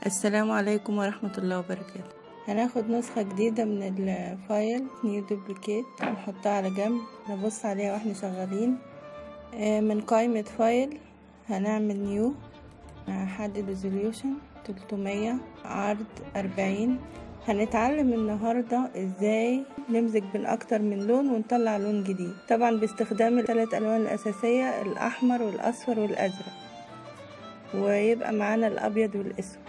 السلام عليكم ورحمة الله وبركاته هناخد نسخة جديدة من الفايل نيو دوبليكيت نحطها على جنب نبص عليها واحنا شغالين آه، من قائمة فايل هنعمل نيو هحدد ريزوليوشن 300 عرض 40 هنتعلم النهاردة ازاي نمزج بين اكتر من لون ونطلع لون جديد طبعا باستخدام الثلاث الوان الاساسية الاحمر والاصفر والازرق ويبقى معانا الابيض والاسود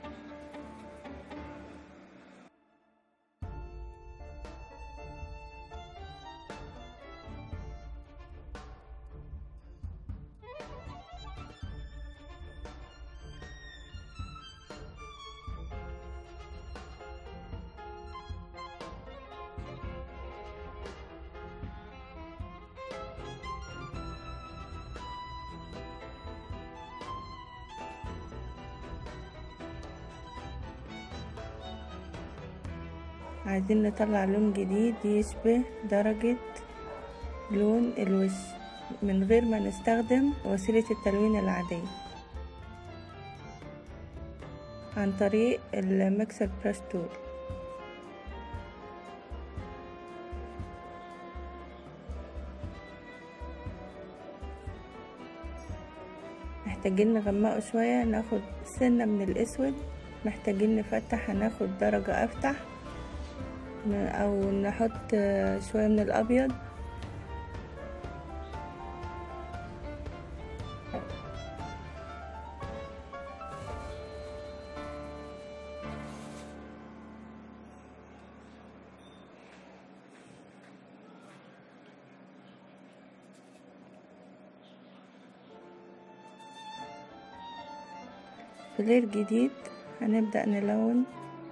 عايزين نطلع لون جديد يشبه درجة لون الوش من غير ما نستخدم وسيلة التلوين العادية عن طريق المكسر براش تول محتاجين نغمقه شوية ناخد سنة من الاسود محتاجين نفتح هناخد درجة افتح او نحط شوية من الابيض فلير جديد هنبدأ نلون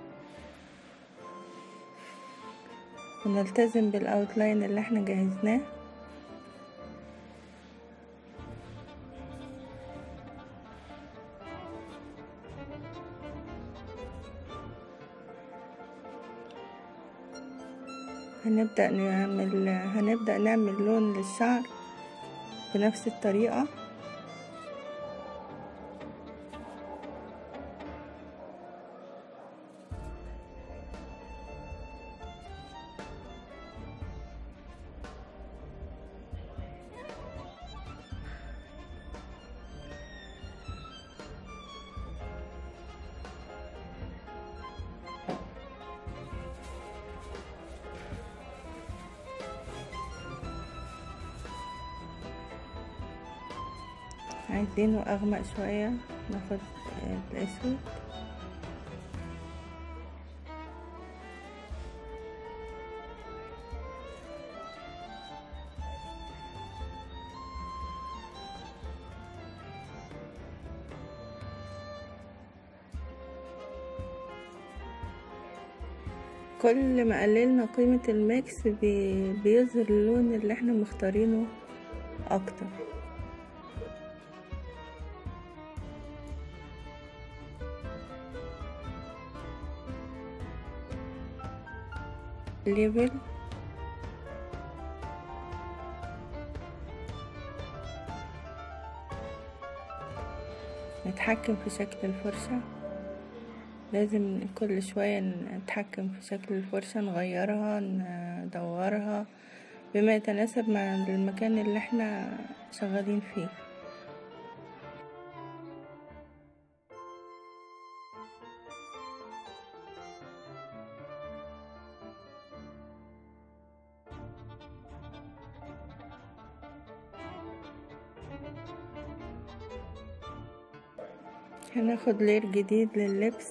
ونلتزم بالاوتلاين اللي احنا جهزناه هنبدأ نعمل هنبدأ نعمل لون للشعر بنفس الطريقة عايزينه اغمق شوية ناخد الاسود كل ما قللنا قيمة الميكس بي بيظهر اللون اللي احنا مختارينه اكتر ليفل نتحكم في شكل الفرشة لازم كل شوية نتحكم في شكل الفرشة نغيرها ندورها بما يتناسب مع المكان اللي احنا شغالين فيه هناخد لير جديد لللبس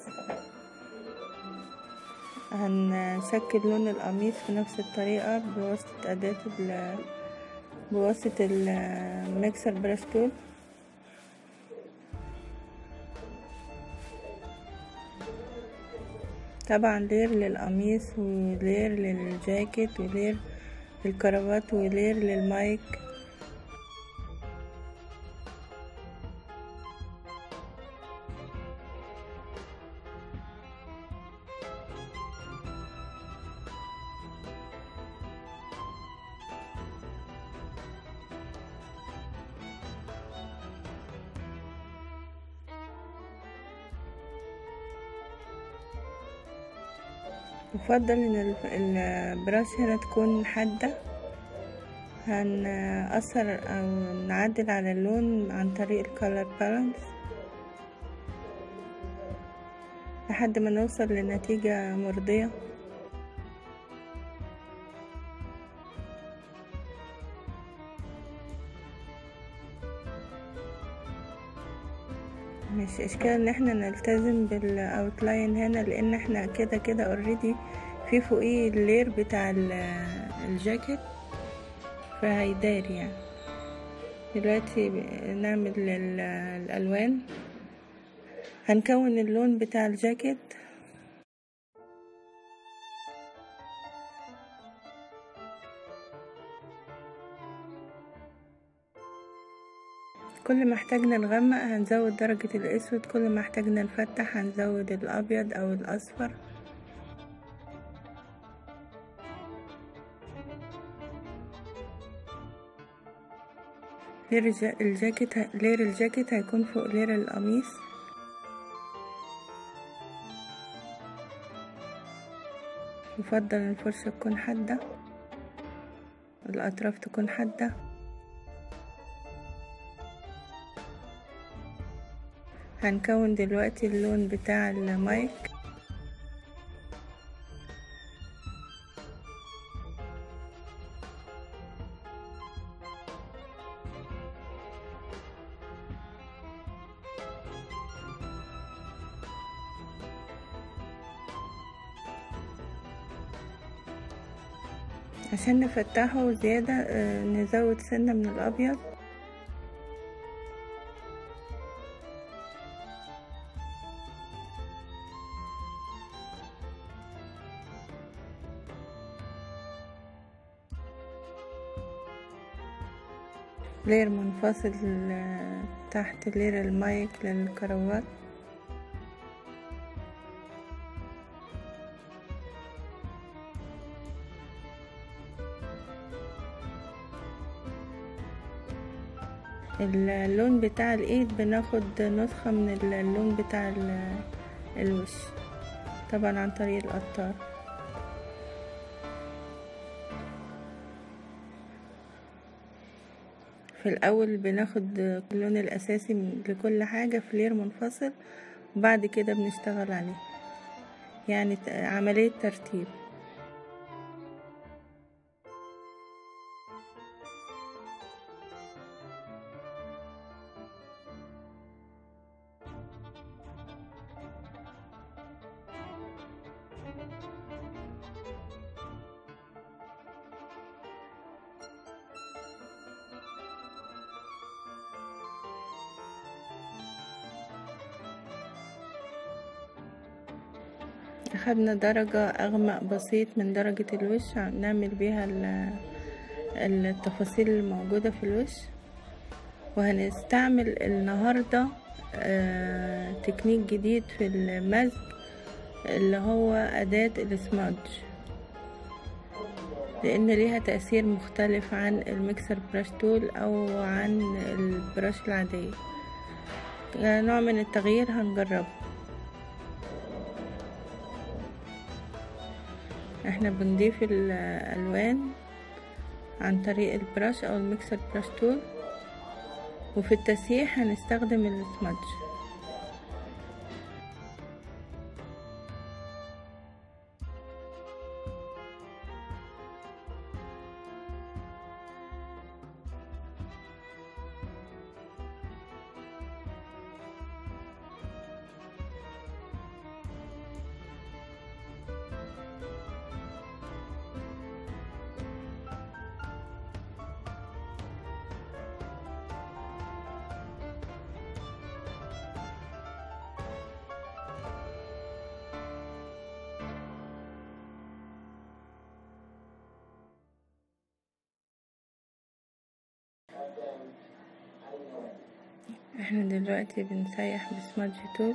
هنشكل لون القميص بنفس الطريقة بواسطة أداة ال بواسطة الميكسر براش تول طبعا لير للقميص ولير للجاكيت ولير للكرافات ولير للمايك يفضل ان الف- البراش هنا تكون حادة هنأثر او نعدل على اللون عن طريق الكولر بالانس لحد ما نوصل لنتيجة مرضية مش اشكال ان احنا نلتزم بالاوتلاين هنا لان احنا كده كده اوريدي في فوقيه اللير بتاع ال- الجاكيت فهيدار يعني دلوقتي ب- نعمل ال- الالوان هنكون اللون بتاع الجاكيت كل ما احتاجنا نغمق هنزود درجة الاسود كل ما احتاجنا نفتح هنزود الابيض او الاصفر لير الجا- الجاكيت ه- لير الجاكيت هيكون فوق لير القميص يفضل الفرشة تكون حادة الأطراف تكون حادة هنكون دلوقتي اللون بتاع المايك عشان نفتحه زيادة آه، نزود سنة من الأبيض لير منفصل آه، تحت لير المايك للكروات اللون بتاع الايد بناخد نسخة من اللون بتاع ال- الوش طبعا عن طريق القطار في الاول بناخد اللون الاساسي من- لكل حاجة في لير منفصل وبعد كده بنشتغل عليه يعني ت- عملية ترتيب أخدنا درجة أغمق بسيط من درجة الوش ع- نعمل بيها ال- التفاصيل الموجودة في الوش وهنستعمل النهاردة آه، تكنيك جديد في المزج اللي هو أداة السمادج لأن ليها تأثير مختلف عن الميكسر براش تول أو عن البراش العادية آه، نوع من التغيير هنجربه احنا بنضيف الالوان عن طريق البراش او الميكسر براش تول وفي التسييح هنستخدم السمادج احنا دلوقتي بنسيح بسمادج تول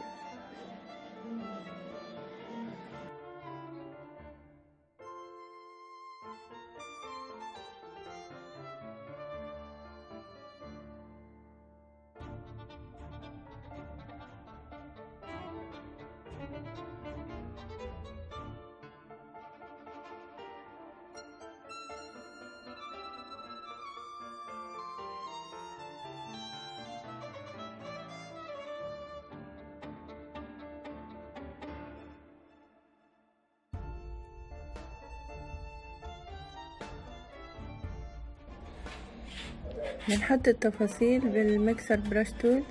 بنحط التفاصيل بالميكسر براش تول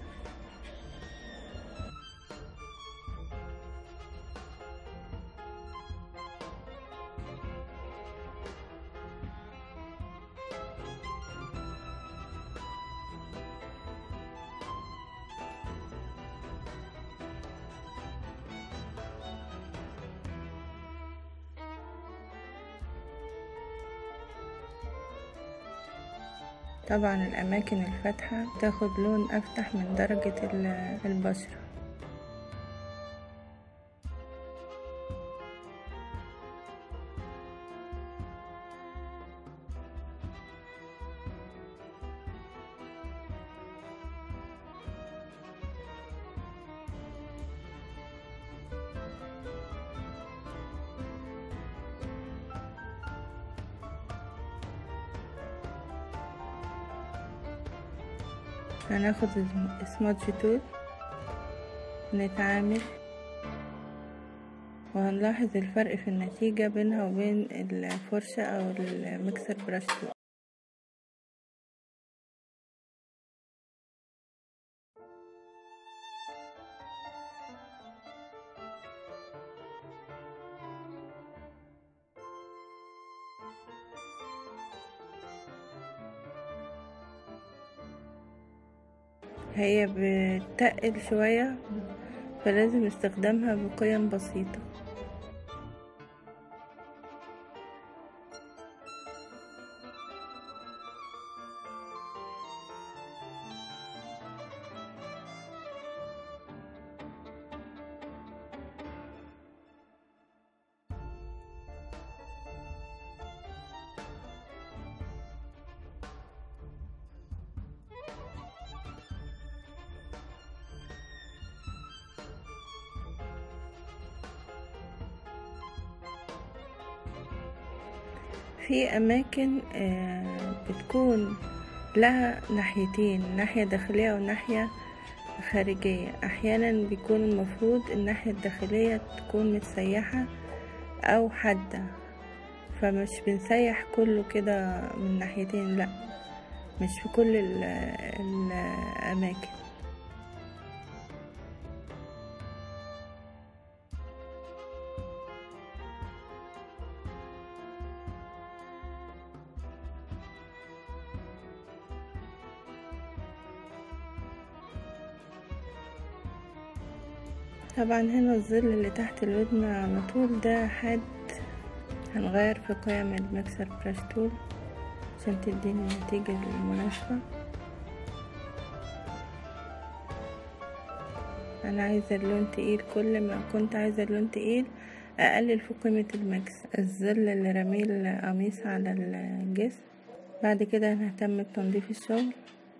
طبعا الأماكن الفاتحة تاخد لون أفتح من درجة البشرة هناخد سمادج تول نتعامل وهنلاحظ الفرق في النتيجة بينها وبين الفرشة أو المكسر براش تول هي بتقل شوية فلازم استخدامها بقيم بسيطة في أماكن بتكون لها ناحيتين ناحية داخلية وناحية خارجية أحيانا بيكون المفروض الناحية الداخلية تكون متسيحة أو حادة فمش بنسيح كله كده من ناحيتين لأ مش في كل الأماكن طبعا هنا الظل اللي تحت الودن على طول ده حاد هنغير في قيم المكسر براش تول عشان تديني النتيجة المناسبة انا عايزة اللون تقيل كل ما كنت عايزة اللون تقيل اقلل في قيمة المكس الظل اللي رميه القميص على الجسم بعد كده هنهتم بتنظيف الشغل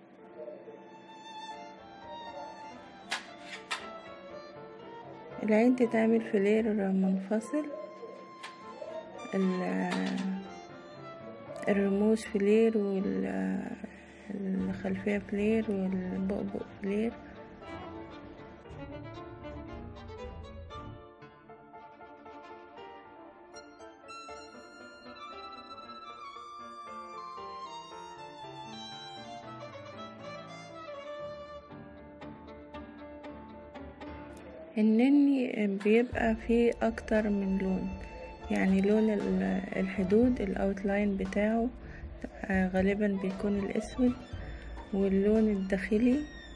العين تتعمل فلير منفصل الرموش فلير والخلفية فلير والبؤبؤ فلير النني بيبقى فيه اكتر من لون يعني لون الحدود الاوتلاين بتاعه غالبا بيكون الاسود واللون الداخلي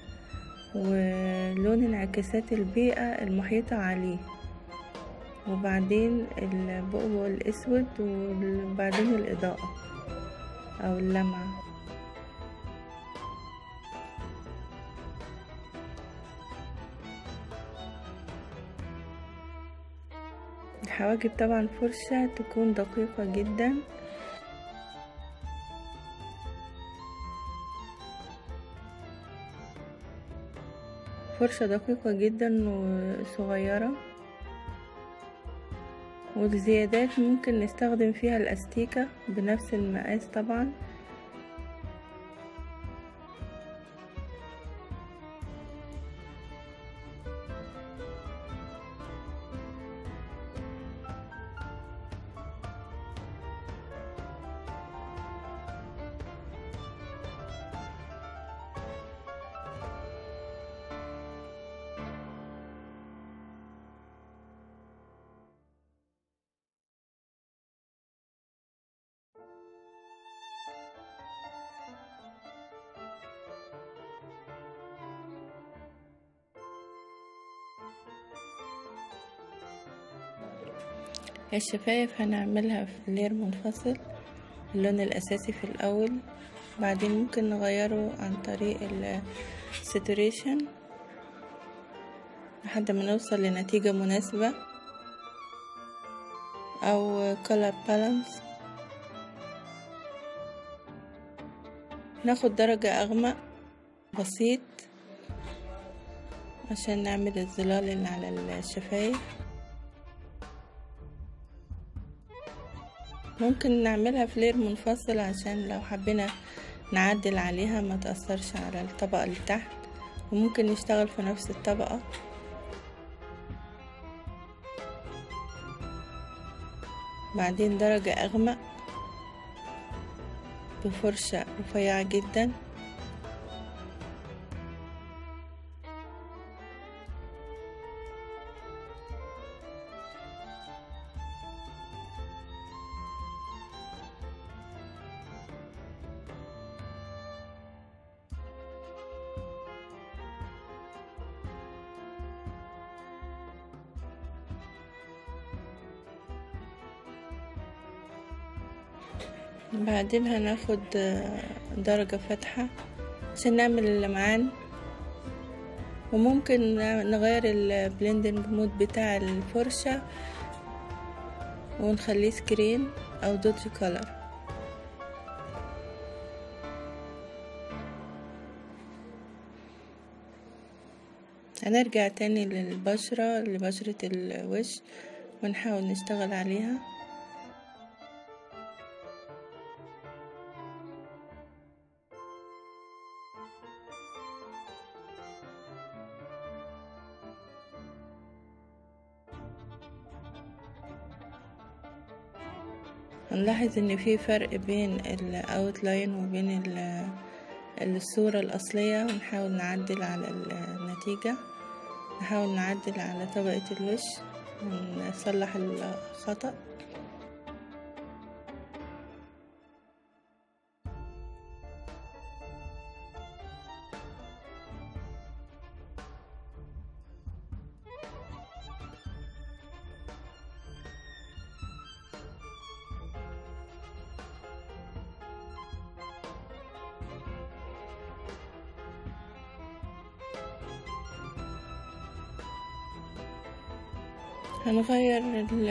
ولون انعكاسات البيئة المحيطة عليه وبعدين البؤبؤ الاسود وبعدين الاضاءة او اللمعة الحواجب طبعا فرشة تكون دقيقة جدا فرشة دقيقة جدا وصغيرة والزيادات ممكن نستخدم فيها الاستيكة بنفس المقاس طبعا الشفايف هنعملها في لير منفصل اللون الأساسي في الأول بعدين ممكن نغيره عن طريق الساتوريشن لحد ما نوصل لنتيجة مناسبة أو color balance ناخد درجة أغمق بسيط عشان نعمل الظلال اللي على الشفايف ممكن نعملها فلير منفصل عشان لو حبينا نعدل عليها ما تأثرش على الطبقة اللي تحت وممكن نشتغل في نفس الطبقة بعدين درجة أغمق بفرشة رفيعة جدا بعدين هناخد درجة فاتحة عشان نعمل اللمعان وممكن نغير البلندنج مود بتاع الفرشة ونخليه سكرين او دوجي كولر هنرجع تاني للبشرة لبشرة الوش ونحاول نشتغل عليها هنلاحظ ان في فرق بين الاوتلاين وبين الصورة الاصلية ونحاول نعدل على النتيجة نحاول نعدل على طبقة الوش ونصلح الخطأ هنغير ال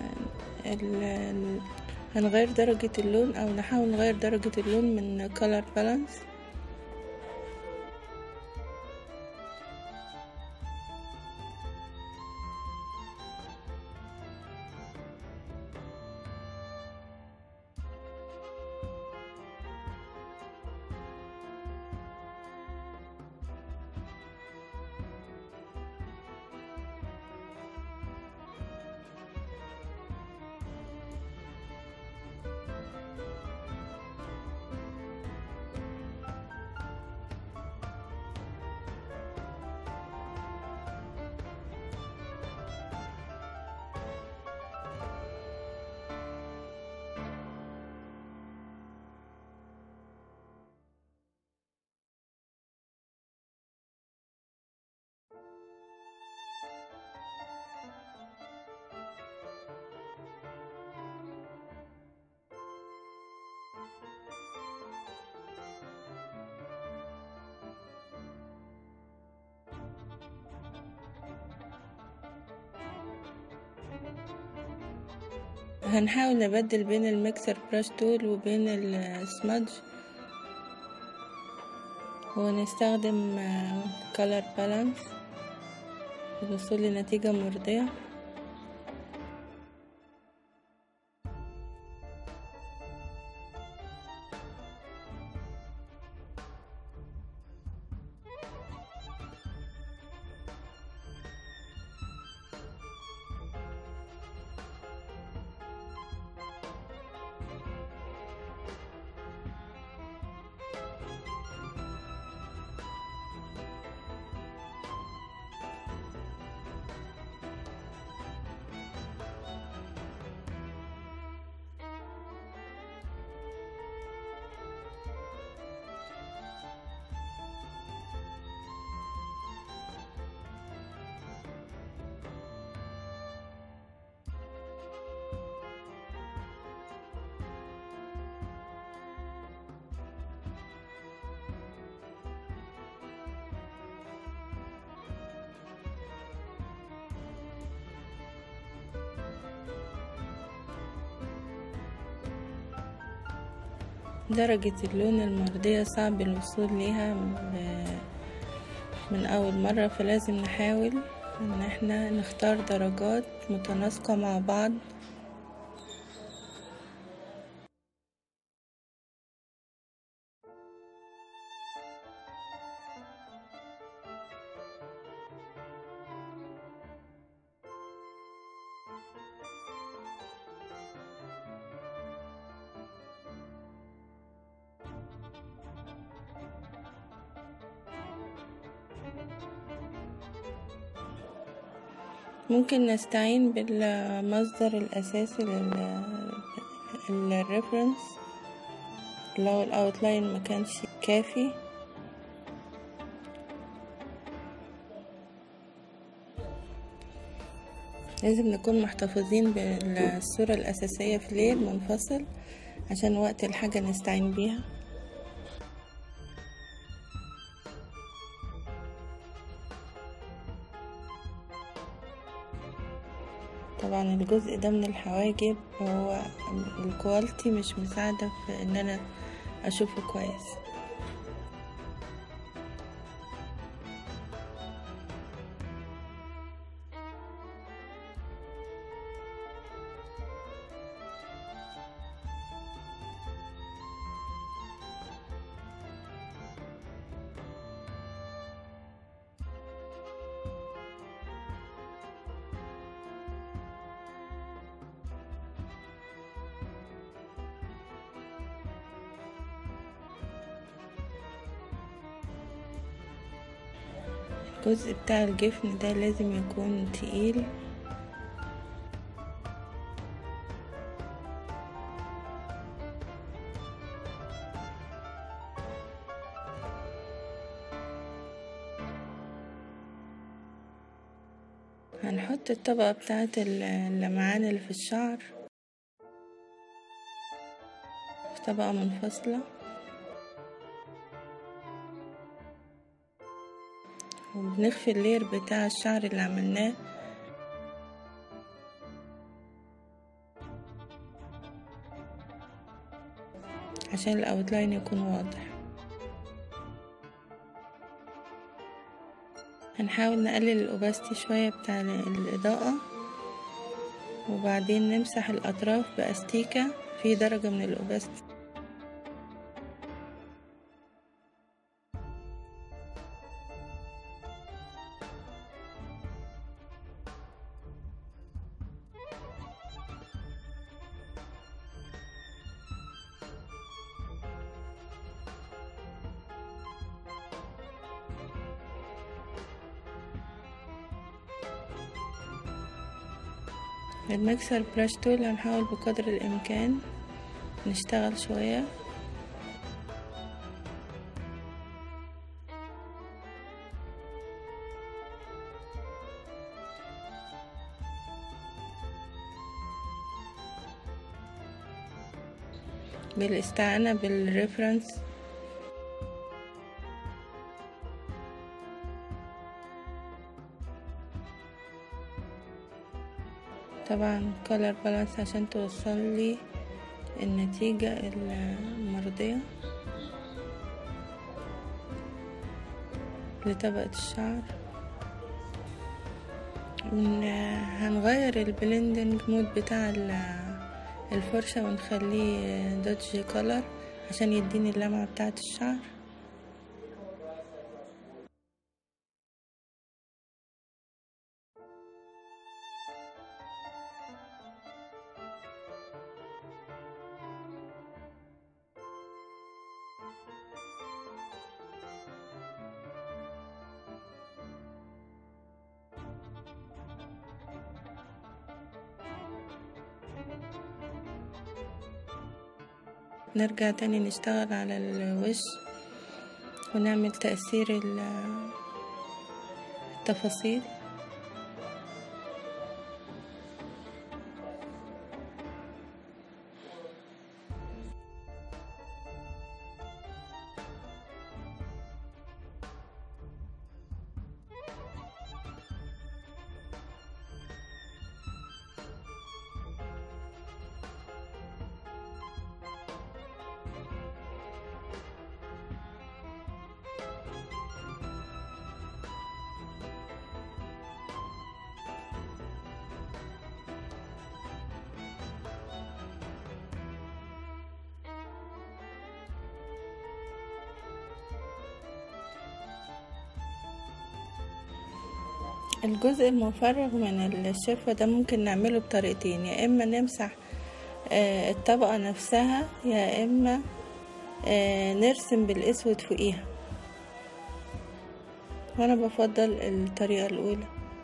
ال هنغير درجة اللون أو نحاول نغير درجة اللون من color balance هنحاول نبدل بين الميكسر براش تول وبين السمادج ونستخدم color balance للوصول لنتيجة مرضية درجة اللون المرضية صعب الوصول ليها من أول مرة فلازم نحاول إن احنا نختار درجات متناسقة مع بعض ممكن نستعين بالمصدر الأساسي للريفرنس لو الأوتلاين مكانش كافي لازم نكون محتفظين بالصورة الأساسية في لير منفصل عشان وقت الحاجة نستعين بيها طبعا الجزء ده من الحواجب هو الكواليتي مش مساعدة في ان انا اشوفه كويس الجزء بتاع الجفن ده لازم يكون تقيل هنحط الطبقة بتاعة اللمعان اللي في الشعر في طبقة منفصلة وبنخفي اللير بتاع الشعر اللي عملناه عشان الاوتلاين يكون واضح هنحاول نقلل الاوباستي شوية بتاع الاضاءة وبعدين نمسح الاطراف باستيكة في درجة من الاوباستي المكسر براش تول هنحاول بقدر الامكان نشتغل شوية بالاستعانة بالريفرنس طبعا color balance عشان توصل لي النتيجة المرضية لطبقة الشعر هنغير البلندنج مود بتاع الفرشة ونخليه دوتجي كولر عشان يديني اللمعة بتاعة الشعر نرجع تاني نشتغل على الوش ونعمل تأثير التفاصيل الجزء المفرغ من الشفة ده ممكن نعمله بطريقتين يا اما نمسح آه، الطبقة نفسها يا اما آه، نرسم بالاسود فوقيها وانا بفضل الطريقة الاولى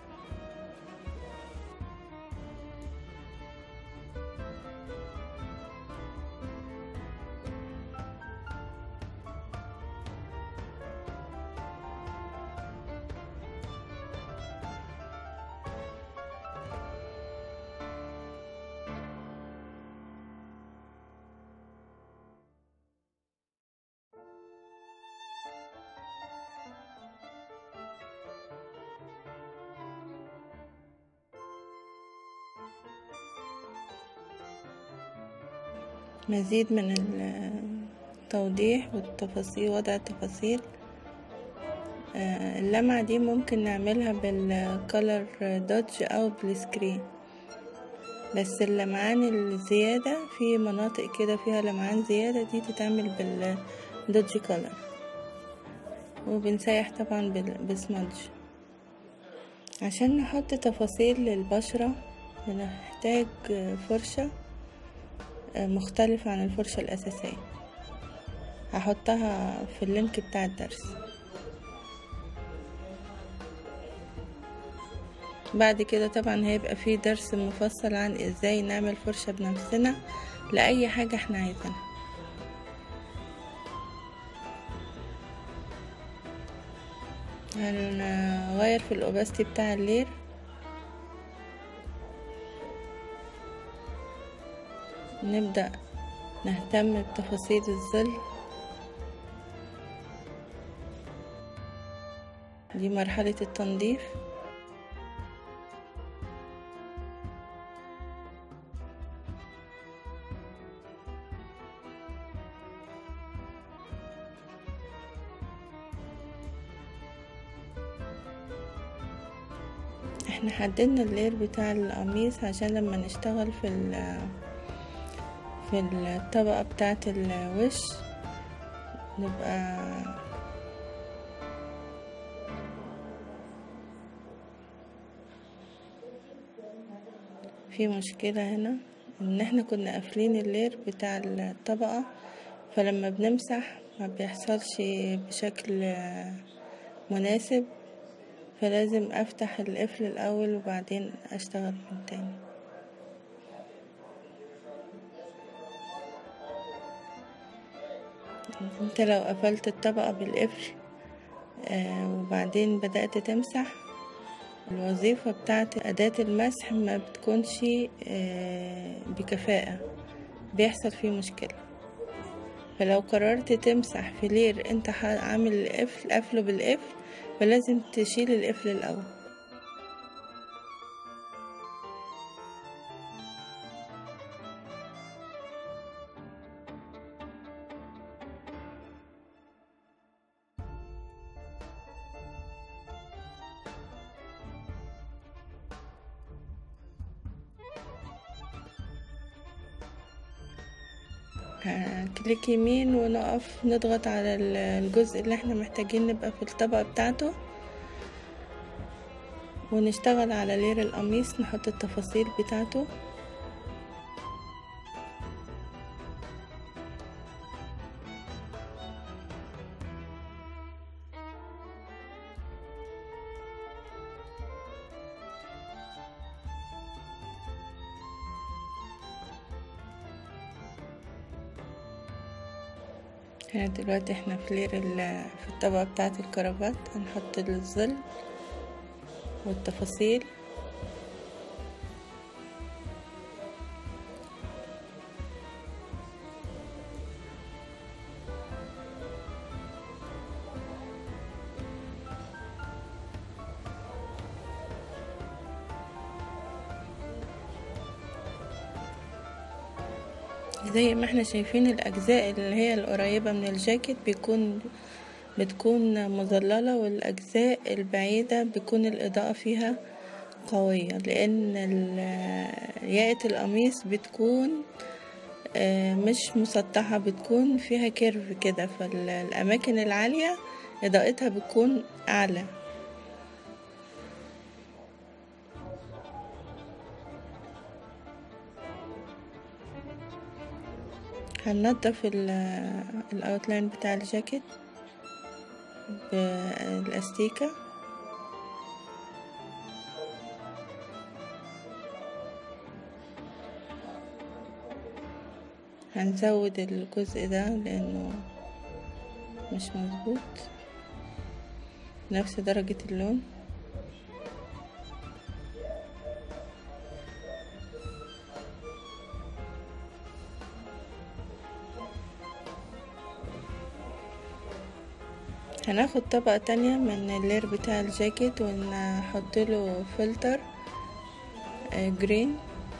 مزيد من التوضيح والتفاصيل وضع التفاصيل آه، اللمعة دي ممكن نعملها بالكولر دوتش او بالسكرين بس اللمعان الزيادة في مناطق كده فيها لمعان زيادة دي تتعمل بالدوتش كولر وبنسيح طبعا بسمادج عشان نحط تفاصيل للبشرة بنحتاج فرشة مختلفة عن الفرشة الأساسية هحطها في اللينك بتاع الدرس بعد كده طبعا هيبقى فيه درس مفصل عن ازاي نعمل فرشة بنفسنا لأي حاجة احنا عايزينها هنغير في الأوباستي بتاع اللير نبدأ نهتم بتفاصيل الظل دي مرحلة التنظيف احنا حددنا اللير بتاع القميص عشان لما نشتغل في في الطبقة بتاعة الوش نبقى في مشكلة هنا ان احنا كنا قافلين اللير بتاع الطبقة فلما بنمسح ما بيحصلش بشكل مناسب فلازم افتح القفل الاول وبعدين اشتغل من تاني انت لو قفلت الطبقة بالقفل آه وبعدين بدأت تمسح الوظيفة بتاعت أداة المسح ما بتكونش آه بكفاءة بيحصل فيه مشكلة فلو قررت تمسح في لير انت عامل القفل قفله بالقفل فلازم تشيل القفل الأول كليك يمين ونقف نضغط على الجزء اللي احنا محتاجين نبقى في الطبقة بتاعته ونشتغل على لير القميص نحط التفاصيل بتاعته هنا دلوقتي احنا في لير في الطبقة بتاعة الكرافات هنحط الظل والتفاصيل زي ما احنا شايفين الاجزاء اللي هي القريبة من الجاكيت بيكون بتكون مظللة والاجزاء البعيدة بيكون الاضاءة فيها قوية لان ياقة القميص بتكون مش مسطحة بتكون فيها كيرف كده فالاماكن العالية اضاءتها بتكون اعلى هننضف الاوتلاين بتاع الجاكيت بالاستيكة هنزود الجزء ده لانه مش مظبوط نفس درجة اللون هناخد طبقة تانية من اللير بتاع الجاكيت ونحط له فلتر جرين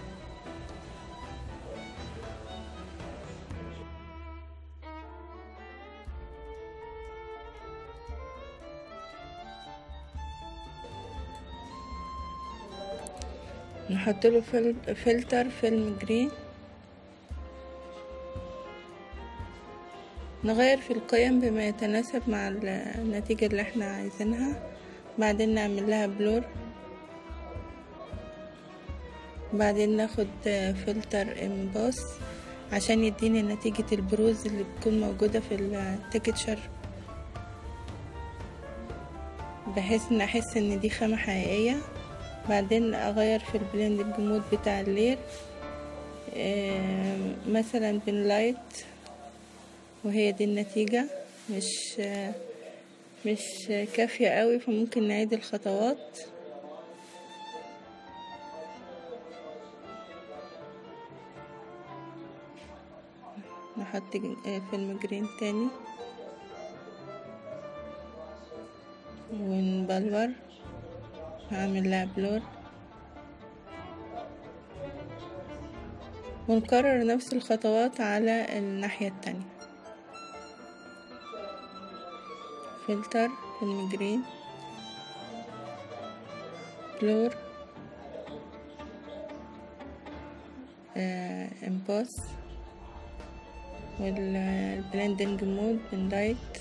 نحط له فلتر فيلم جرين نغير في القيم بما يتناسب مع النتيجة اللي احنا عايزينها بعدين نعمل لها بلور بعدين ناخد فلتر امباس عشان يديني نتيجة البروز اللي بتكون موجودة في التكتشر بحيث ان احس ان دي خامة حقيقية بعدين اغير في البلند الجمود بتاع الليل مثلا بنلايت وهي دي النتيجة مش مش كافية قوي فممكن نعيد الخطوات نحط فيلم جرين تاني ونبلور هعمل لها بلور ونكرر نفس الخطوات على الناحية التانية فلتر فيلم جرين بلور آه امباس والبلندنج مود بنلايت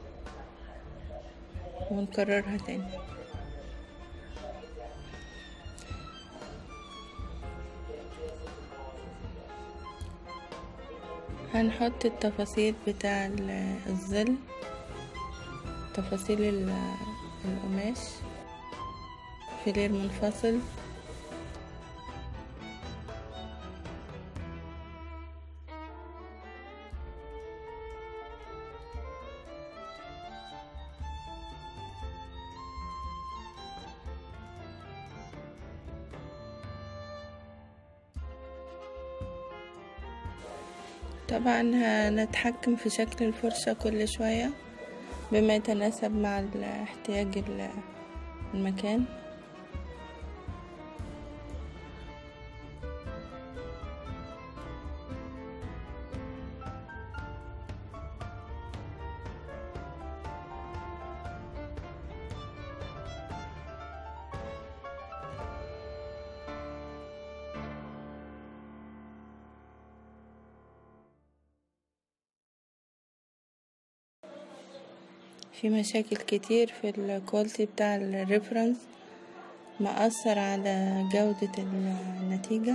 ونكررها تاني هنحط التفاصيل بتاع الظل تفاصيل القماش فيلير منفصل طبعا هنتحكم في شكل الفرشة كل شوية بما يتناسب مع احتياج المكان في مشاكل كتير في الكواليتي بتاع الريفرنس مأثر على جودة النتيجة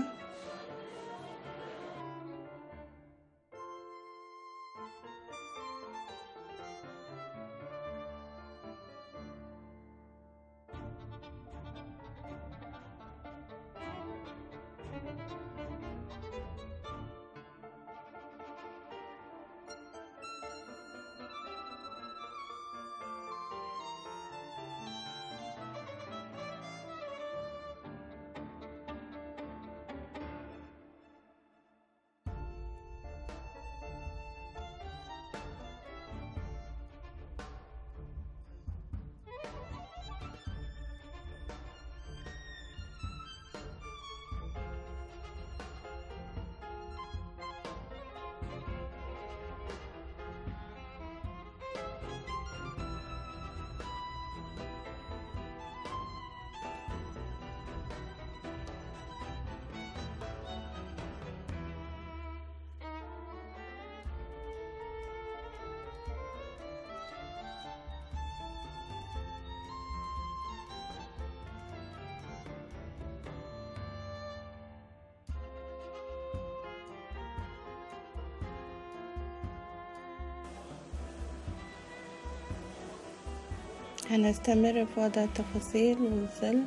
هنستمر في وضع التفاصيل والظل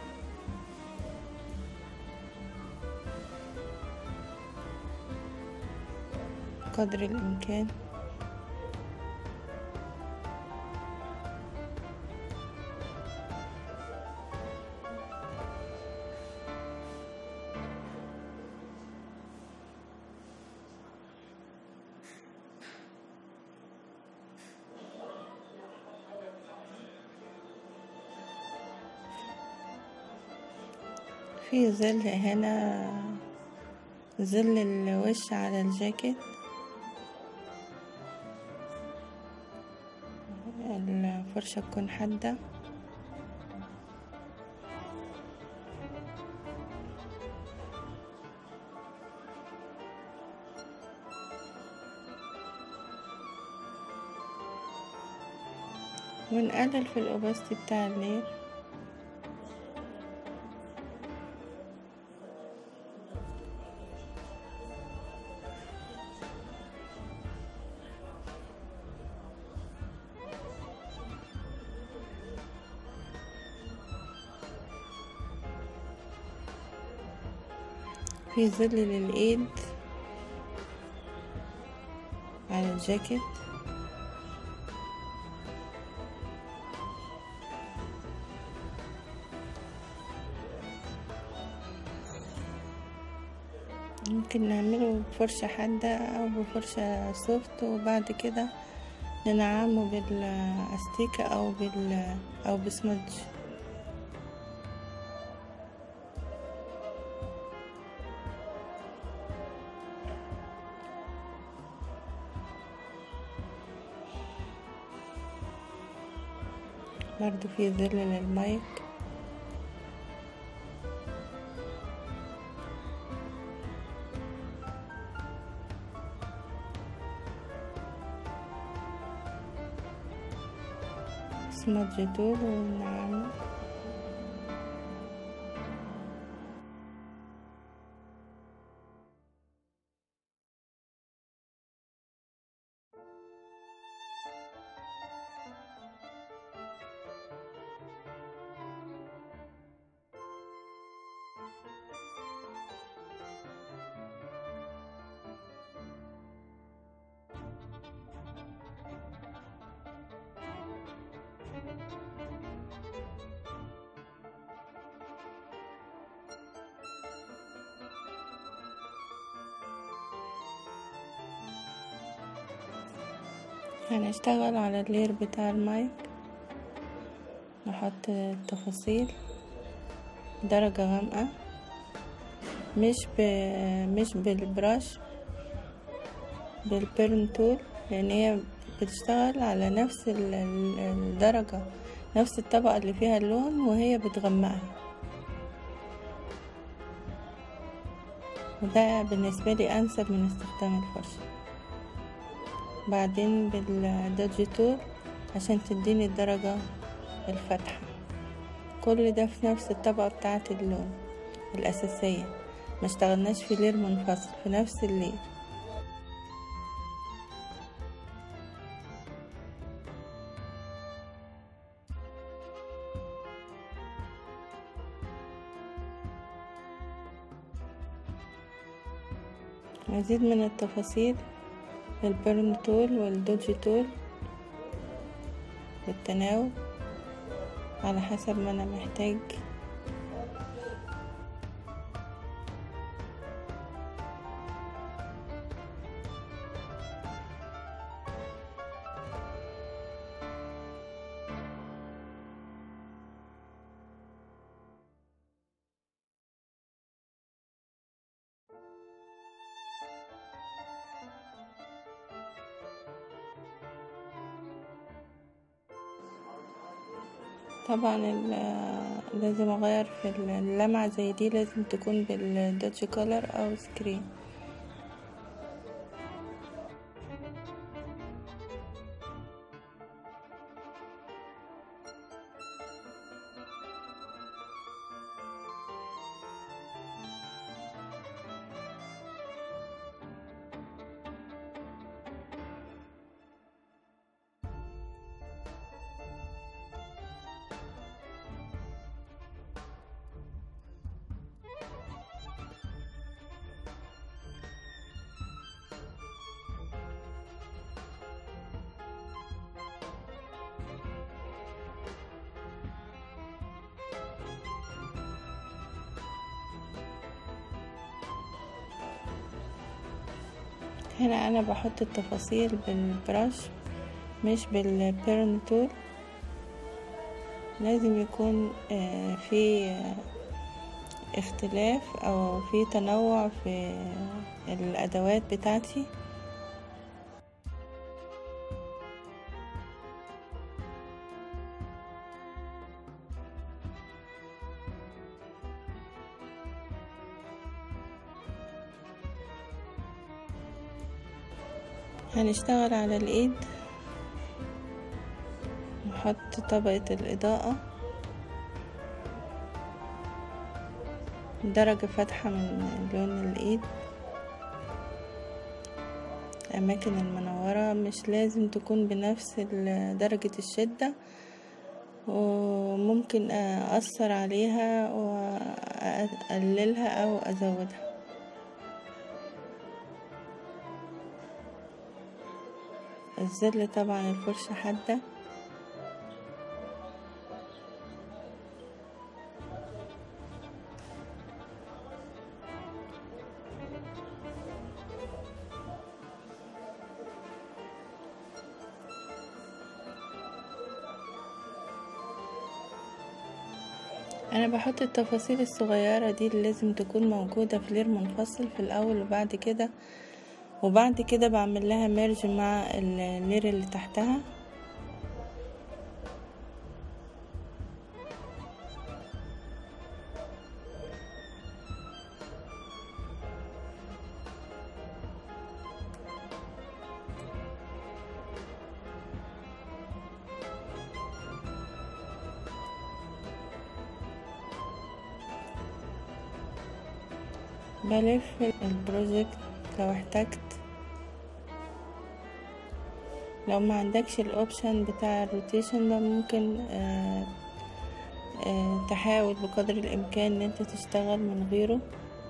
قدر الإمكان في ظل هنا ظل الوش على الجاكيت الفرشة تكون حادة ونقلل في الأوباستي بتاع الليل في ظل للإيد على الجاكيت ممكن نعمله بفرشة حادة أو بفرشة سوفت وبعد كده ننعمه بالأستيكة أو بال أو بسمدج برضو في ظل للمايك اسمه جدول ونعمل هنشتغل على اللير بتاع المايك نحط التفاصيل درجة غامقة مش ب... مش بالبراش بالبيرن تول لان هي بتشتغل على نفس الدرجة نفس الطبقة اللي فيها اللون وهي بتغمقها وده بالنسبة لي أنسب من استخدام الفرشة بعدين بالدوجي تول عشان تديني الدرجة الفاتحة كل ده في نفس الطبقة بتاعة اللون الأساسية ما اشتغلناش في لير منفصل في نفس الليل مزيد من التفاصيل البرن تول والدوجي تول بالتناوب على حسب ما انا محتاج طبعا لازم اغير في اللمعة زي دي لازم تكون بالدوتش كولر او سكرين هنا انا بحط التفاصيل بالبرش مش بالبيرن تول لازم يكون في اختلاف او في تنوع في الادوات بتاعتي هنشتغل على الايد نحط طبقة الإضاءة درجة فاتحة من لون الإيد الأماكن المنورة مش لازم تكون بنفس درجة الشدة وممكن أأثر عليها وأقللها أو أزودها الظل طبعا الفرشة حادة انا بحط التفاصيل الصغيرة دي اللي لازم تكون موجودة في لير منفصل في الاول وبعد كده وبعد كده بعمل لها ميرج مع اللير اللي تحتها بلف البروجكت لو احتجت لو ما عندكش الاوبشن بتاع الروتيشن ده ممكن آآ آآ تحاول بقدر الامكان ان انت تشتغل من غيره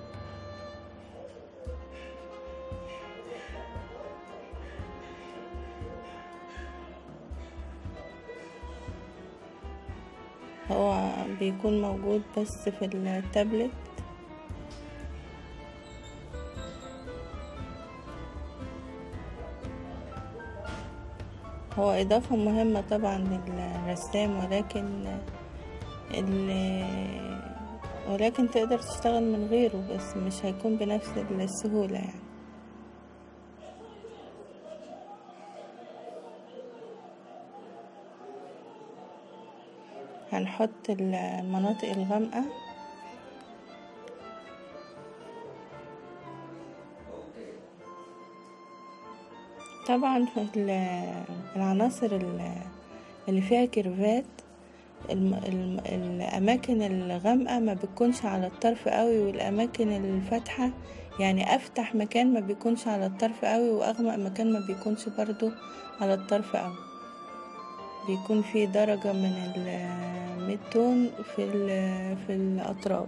هو بيكون موجود بس في التابلت هو إضافة مهمة طبعا للرسام ولكن ولكن تقدر تشتغل من غيره بس مش هيكون بنفس السهولة يعني هنحط المناطق الغامقة طبعا العناصر اللي فيها كيرفات الاماكن الغامقه ما بتكونش على الطرف قوي والاماكن الفاتحه يعني افتح مكان ما بيكونش على الطرف قوي واغمق مكان ما بيكونش برضو على الطرف قوي بيكون في درجة من الميدتون في في الأطراف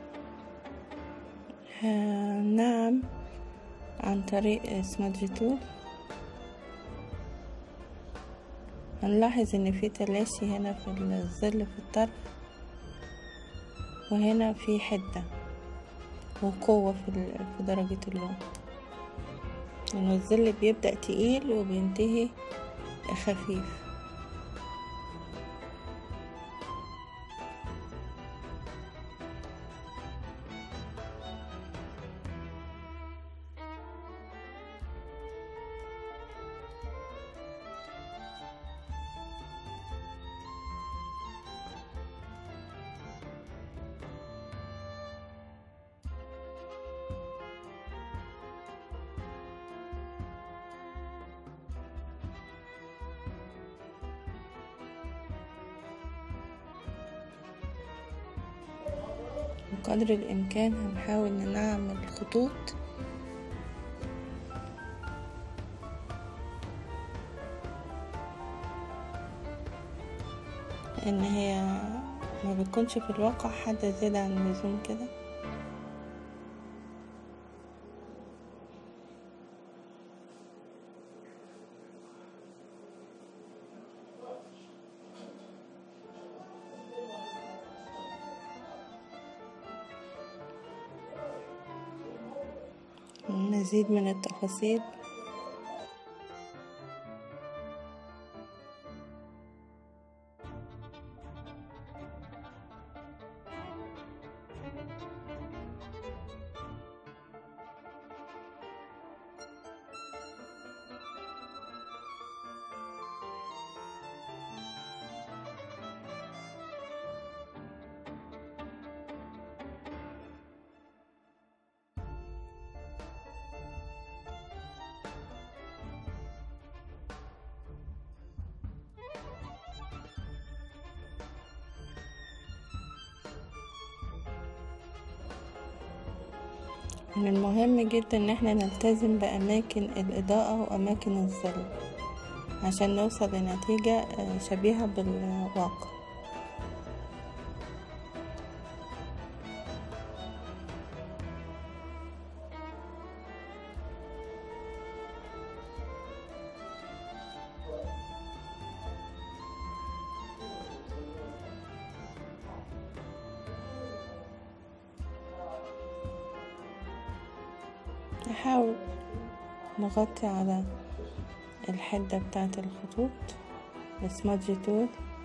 نعم عن طريق سمادج تول هنلاحظ ان في تلاشي هنا في الظل في الطرف وهنا في حدة وقوة في, في درجة اللون لأن الظل بيبدأ تقيل وبينتهي خفيف بقدر الإمكان هنحاول نعمل خطوط إن هي ما بتكونش في الواقع حادة زيادة عن اللزوم كده مزيد من التفاصيل من المهم جدا ان احنا نلتزم باماكن الاضاءة واماكن الظل عشان نوصل لنتيجة شبيهة بالواقع نحاول نغطي على الحدة بتاعة الخطوط بسمادج تول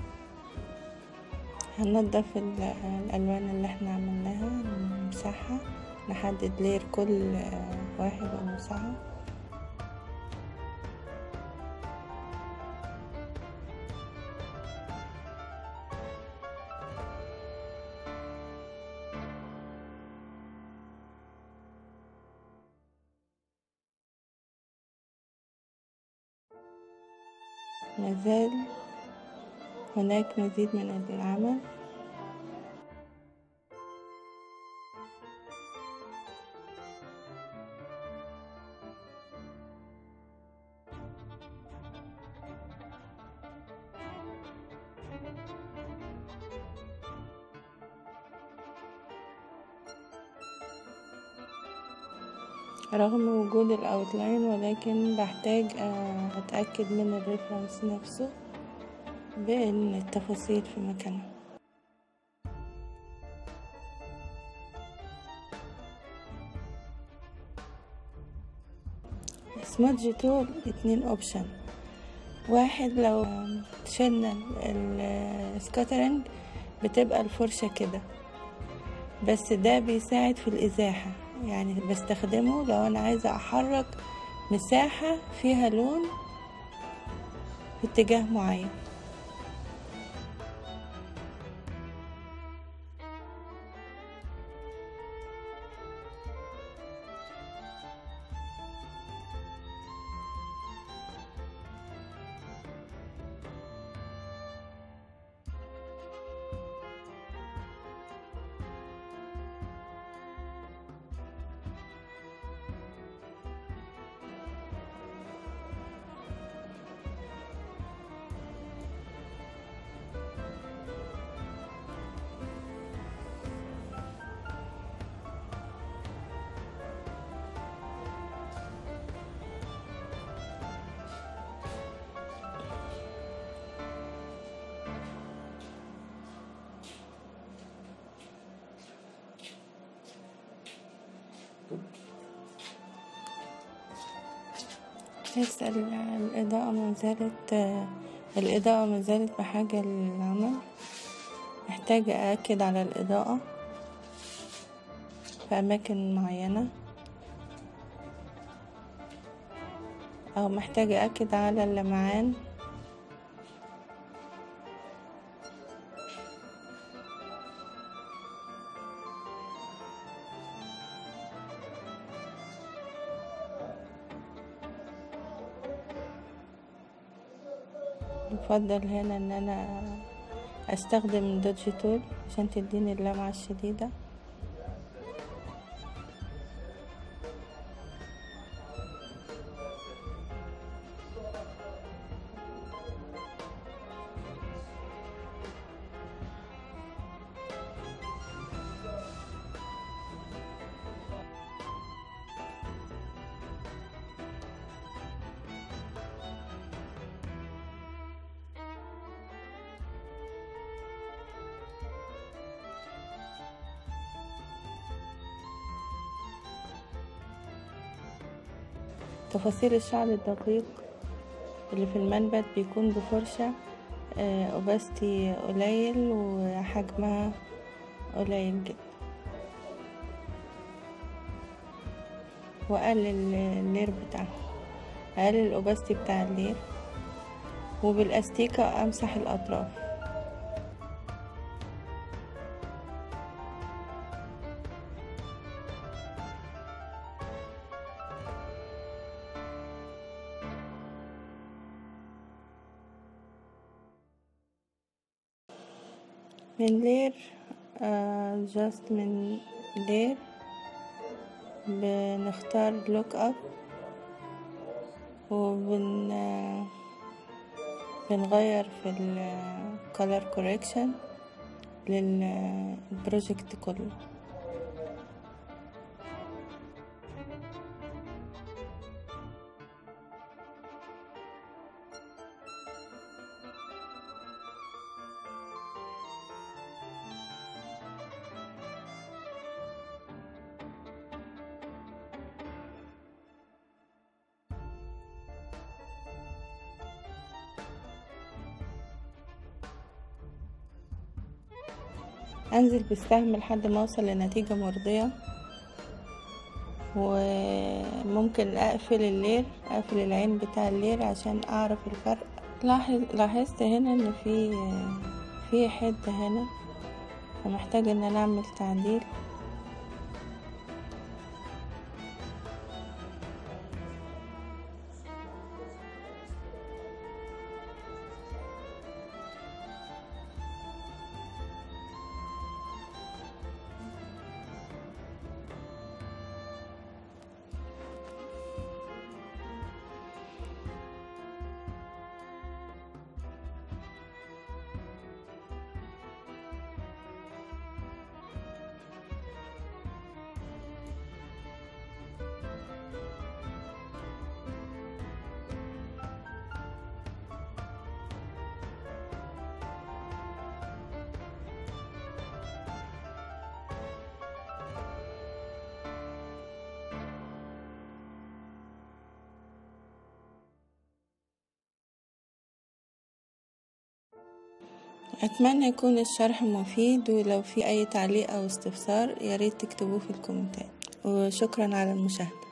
هننضف الألوان اللي احنا عملناها نمسحها نحدد لير كل واحد ونمسحها مازال هناك مزيد من العمل رغم وجود الاوتلاين ولكن بحتاج اتاكد من الريفرنس نفسه بان التفاصيل في مكانها سمادج تول اتنين اوبشن واحد لو شلنا السكاترنج بتبقى الفرشة كده بس ده بيساعد في الازاحة يعني بستخدمه لو انا عايزة احرك مساحة فيها لون في اتجاه معين لسه الإضاءة ما زالت الإضاءة ما زالت بحاجة للعمل محتاجة أأكد على الإضاءة في أماكن معينة أو محتاجة أأكد على اللمعان يفضل هنا ان انا استخدم دوجي تول عشان تديني اللمعة الشديدة تفاصيل الشعر الدقيق اللي في المنبت بيكون بفرشة اوباستي قليل وحجمها قليل جدا واقلل اللير بتاعها اقلل الاوباستي بتاع اللير وبالاستيكة امسح الاطراف من لير جاست من لير بنختار لوك اب وبن بنغير في ال color correction للبروجكت كله انزل بالسهم لحد ما اوصل لنتيجة مرضية وممكن اقفل اللير اقفل العين بتاع اللير عشان اعرف الفرق لاحظ لاحظت هنا ان في في حدة هنا فمحتاجة ان انا اعمل تعديل أتمنى يكون الشرح مفيد ولو في أي تعليق أو استفسار ياريت تكتبوه في الكومنتات وشكرا على المشاهدة